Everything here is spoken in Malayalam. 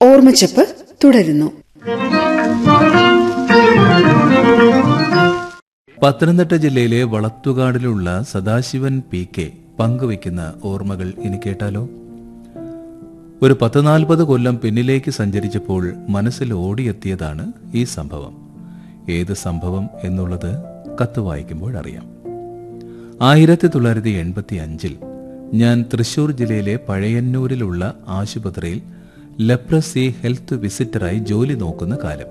ഓർമ്മച്ചപ്പ് തുടരുന്നു പത്തനംതിട്ട ജില്ലയിലെ വളത്തുകാടിലുള്ള സദാശിവൻ പി കെ പങ്കുവയ്ക്കുന്ന ഓർമ്മകൾ ഇനി കേട്ടാലോ ഒരു പത്ത് നാൽപ്പത് കൊല്ലം പിന്നിലേക്ക് സഞ്ചരിച്ചപ്പോൾ മനസ്സിൽ ഓടിയെത്തിയതാണ് ഈ സംഭവം ഏത് സംഭവം എന്നുള്ളത് കത്ത് വായിക്കുമ്പോൾ അറിയാം ആയിരത്തി തൊള്ളായിരത്തി എൺപത്തി അഞ്ചിൽ ഞാൻ തൃശൂർ ജില്ലയിലെ പഴയന്നൂരിലുള്ള ആശുപത്രിയിൽ ലെപ്രസി ഹെൽത്ത് വിസിറ്ററായി ജോലി നോക്കുന്ന കാലം